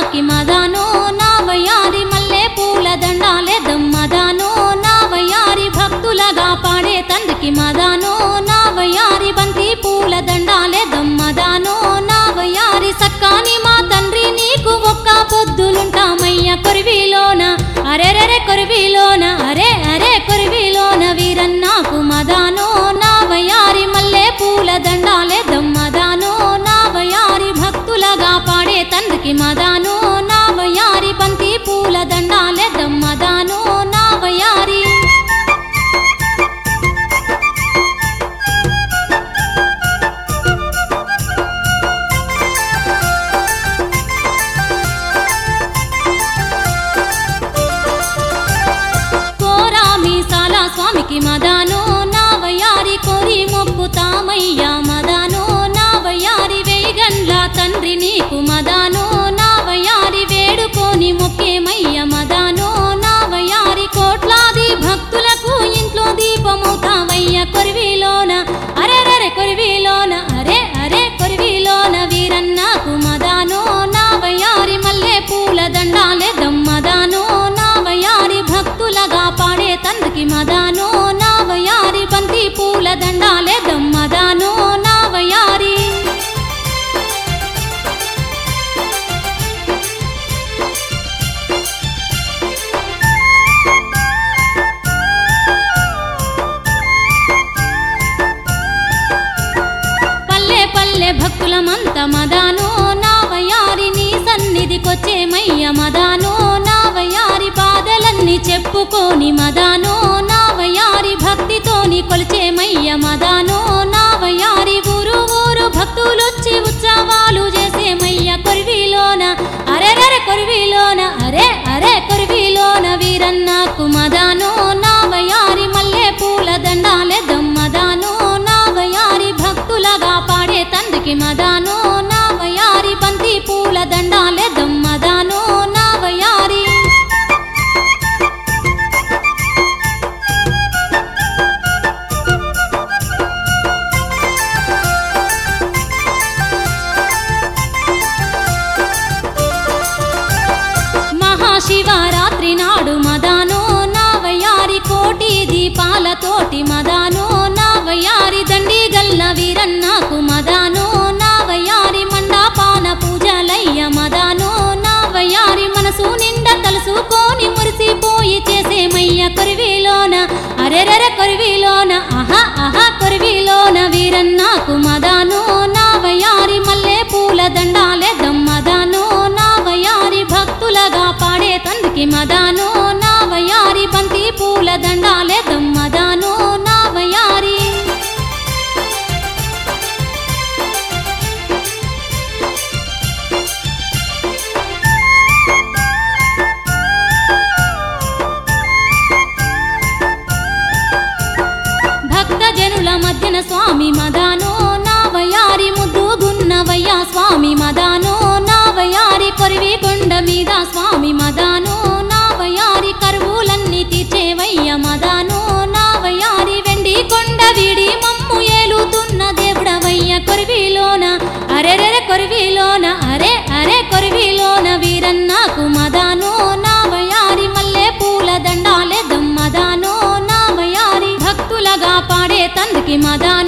వీరన్నాకి మదానో నా వయారి మల్లె పూల దండాలే దమ్మదానో నా వయారి భక్తులగా పాడే తండ్రికి మదానో నా వయారి బంతి పూల దండాలే దమ్మదానో నా వయారి సక్కాని మా తండ్రి నీకు ఒక్క పొద్దులుంటామయ్య కొరివిలోన అరెరెరె కొరివిలోన అరే అరే కొరివిలోన వీరన్నాకు మదానో నా వయారి మల్లె పూల దండాలే దమ్మదానో నా వయారి భక్తులగా పాడే తండ్రికి మదానో నా వయారి బంతి పూల దండాలే దమ్మదానో నా వయారి కోరామి సాలా స్వామికి మదానో నా వయారి కోరి మొక్కుతామయ్యా మదానో నా వయారి వేయగండ్ల తండ్రి నీకు మదానో నా వయారి వేడుకోని మొక్కేమయ్య మదానో నా వయారి కోట్లాది భక్తులకు ఇంట్లో దీపమవుతామయ్య కొరివిలోన అరెరెరె కొరివిలోన అరే అరే కొరివిలోన వీరన్నాకు మదానో నా వయారి మల్లె పూల దండాలే దమ్మదానో నా వయారి భక్తులగా పాడే తండ్రికి మదానో నా వయారి బంతి పూల దండాలే దమ్మదానో నా వయారి పల్లె పల్లె భక్తులమంత మదానో నా వయారి నీ సన్నిధికొచ్చేమయ్య మదానో నా వయారి బాధలన్నీ చెప్పుకోని మదానో నా వయారి భక్తితోని కొలిచేమయ్య మదానో నా వయారి ఊరు ఊరు భక్తులొచ్చి ఉత్సవాలు చేసేమయ్య కొరివిలోన అరెరెరె కొరివిలోన అరే అరే కొరివిలోన వీరన్నకు మదానో నా వయారి మల్లె పూల దండాలే దమ్మదానో నా వయారి భక్తులగా పాడే తండ్రికి మదానో నా వయారి బంతి పూల దండాలే దమ్మదానో నా వయారి మహాశివరాత్రి నాడు మదానో నా వయారి కోటి దీపాలతోటి మదానో నా వయారి దండి గల్ల వీరన్నాకు మదానో నా వయారి మండపాన పూజలయ్య మదానో నా వయారి మనసు నిండా తలుసుకొని మురిసిపోయి చేసేమయ్య కొరివిలోన అరెరెర కొరివిలోన ఆహా ఆహా కొరివిలోన వీరన్నాకు మదానో నా వయారి మల్లె పూల దండాలే దమ్మదానో నా వయారి భక్తులగా పాడే తండ్రికి మదానో నా వయారి బంతి పూల దండాలే దమ్మదానో నా వయారి భక్త జనుల మధ్యన స్వామి మదానో నా వయారి ముద్దుగున్నవయ్యా స్వామి మదానో నా వయారి కొరివి కొండ మీద స్వామి మదానో నా వయారి కరువులన్నీ తీర్చేవయ్య మదానో నా వయారి వెండి కొండ వీడి మమ్ము ఏలుతున్న దేవుడవయ్య కొరివిలోన అరెరెర కొరివిలోన అరే అరే కొరివిలోన వీరన్నాకు మదానో నా వయారి మల్లె పూల దండాలే దమ్మదానో నా వయారి భక్తులగా పాడే తండ్రికి మదానో